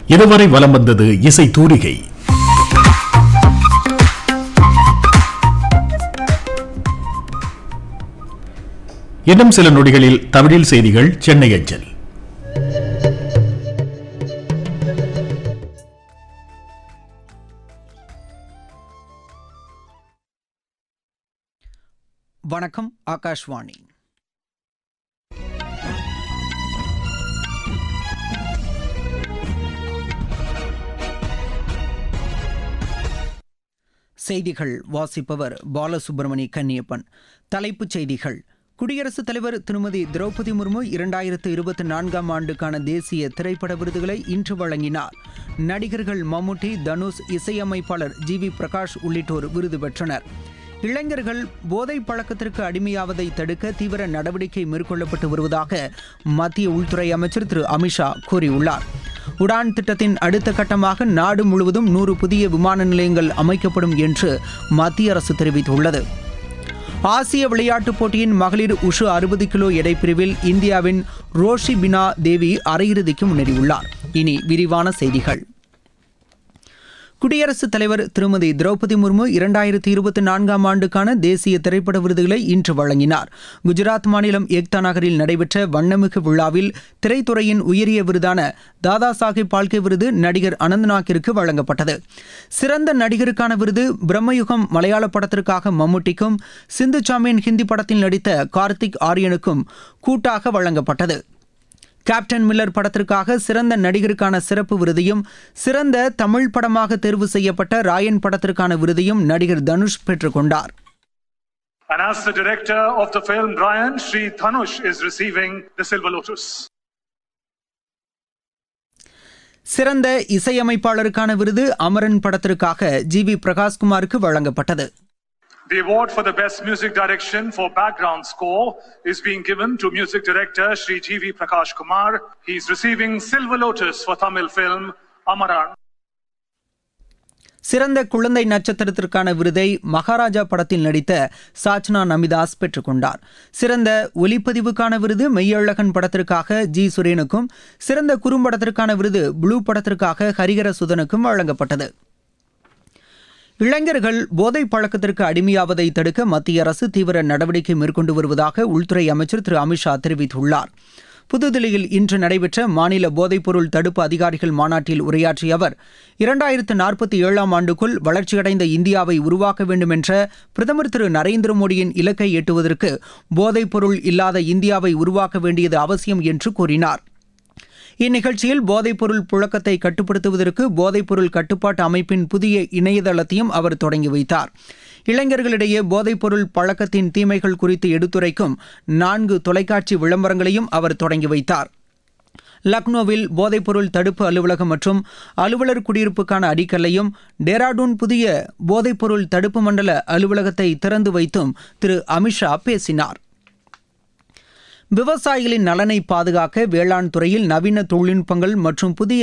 இதுவரை வலம் வந்தது இசை தூரிகை இன்னும் சில நொடிகளில் தமிழில் செய்திகள் சென்னை அஞ்சல் வணக்கம் ஆகாஷ்வாணி செய்திகள் வாசிப்பவர் பாலசுப்ரமணி கன்னியப்பன் தலைப்புச் செய்திகள் குடியரசுத் தலைவர் திருமதி திரௌபதி முர்மு இரண்டாயிரத்து இருபத்தி நான்காம் ஆண்டுக்கான தேசிய திரைப்பட விருதுகளை இன்று வழங்கினார் நடிகர்கள் மம்முட்டி தனுஷ் இசையமைப்பாளர் ஜி வி பிரகாஷ் உள்ளிட்டோர் விருது பெற்றனர் இளைஞர்கள் போதை பழக்கத்திற்கு அடிமையாவதை தடுக்க தீவிர நடவடிக்கை மேற்கொள்ளப்பட்டு வருவதாக மத்திய உள்துறை அமைச்சர் திரு அமித்ஷா கூறியுள்ளார் உடான் திட்டத்தின் அடுத்த கட்டமாக நாடு முழுவதும் நூறு புதிய விமான நிலையங்கள் அமைக்கப்படும் என்று மத்திய அரசு தெரிவித்துள்ளது ஆசிய விளையாட்டுப் போட்டியின் மகளிர் உஷு அறுபது கிலோ எடைப்பிரிவில் இந்தியாவின் ரோஷி பினா தேவி அரையிறுதிக்கு முன்னேறியுள்ளார் இனி விரிவான செய்திகள் குடியரசுத் தலைவர் திருமதி திரௌபதி முர்மு இரண்டாயிரத்தி இருபத்தி நான்காம் ஆண்டுக்கான தேசிய திரைப்பட விருதுகளை இன்று வழங்கினார் குஜராத் மாநிலம் ஏக்தா நகரில் நடைபெற்ற வண்ணமிகு விழாவில் திரைத்துறையின் உயரிய விருதான தாதா சாஹேப் பால்கே விருது நடிகர் அனந்த்நாக்கிற்கு வழங்கப்பட்டது சிறந்த நடிகருக்கான விருது பிரம்மயுகம் மலையாள படத்திற்காக மம்முட்டிக்கும் சிந்து சாமியன் ஹிந்தி படத்தில் நடித்த கார்த்திக் ஆரியனுக்கும் கூட்டாக வழங்கப்பட்டது கேப்டன் மில்லர் படத்திற்காக சிறந்த நடிகருக்கான சிறப்பு விருதையும் சிறந்த தமிழ் படமாக தேர்வு செய்யப்பட்ட ராயன் படத்திற்கான விருதையும் நடிகர் தனுஷ் பெற்றுக்கொண்டார் And as the director of the film, Ryan, Sri Dhanush is receiving the Silver Lotus. சிறந்த இசையமைப்பாளருக்கான விருது அமரன் படத்திற்காக ஜி வி பிரகாஷ்குமாருக்கு வழங்கப்பட்டது The award for the best music direction for background score is being given to music director Sri G.V. Prakash Kumar. He is receiving Silver Lotus for Tamil film Amaran. சிறந்த குழந்தை நட்சத்திரத்திற்கான விருதை மகாராஜா படத்தில் நடித்த சாச்னா நமிதாஸ் பெற்றுக்கொண்டார் சிறந்த ஒலிப்பதிவுக்கான விருது மெய்யழகன் படத்திற்காக ஜி சுரேனுக்கும் சிறந்த குறும்படத்திற்கான விருது ப்ளூ படத்திற்காக ஹரிகர சுதனுக்கும் வழங்கப்பட்டது இளைஞர்கள் போதை பழக்கத்திற்கு அடிமையாவதை தடுக்க மத்திய அரசு தீவிர நடவடிக்கை மேற்கொண்டு வருவதாக உள்துறை அமைச்சர் திரு அமித்ஷா தெரிவித்துள்ளார் புதுதில்லியில் இன்று நடைபெற்ற மாநில போதைப்பொருள் தடுப்பு அதிகாரிகள் மாநாட்டில் உரையாற்றிய அவர் இரண்டாயிரத்து நாற்பத்தி ஏழாம் ஆண்டுக்குள் வளர்ச்சியடைந்த இந்தியாவை உருவாக்க வேண்டும் என்ற பிரதமர் திரு நரேந்திர மோடியின் இலக்கை எட்டுவதற்கு போதைப்பொருள் இல்லாத இந்தியாவை உருவாக்க வேண்டியது அவசியம் என்று கூறினார் இந்நிகழ்ச்சியில் போதைப்பொருள் புழக்கத்தை கட்டுப்படுத்துவதற்கு போதைப்பொருள் கட்டுப்பாட்டு அமைப்பின் புதிய இணையதளத்தையும் அவர் தொடங்கி வைத்தார் இளைஞர்களிடையே போதைப்பொருள் பழக்கத்தின் தீமைகள் குறித்து எடுத்துரைக்கும் நான்கு தொலைக்காட்சி விளம்பரங்களையும் அவர் தொடங்கி வைத்தார் லக்னோவில் போதைப்பொருள் தடுப்பு அலுவலகம் மற்றும் அலுவலர் குடியிருப்புக்கான அடிக்கல்லையும் டேராடூன் புதிய போதைப்பொருள் தடுப்பு மண்டல அலுவலகத்தை திறந்து வைத்தும் திரு அமித்ஷா பேசினார் விவசாயிகளின் நலனை பாதுகாக்க வேளாண் துறையில் நவீன தொழில்நுட்பங்கள் மற்றும் புதிய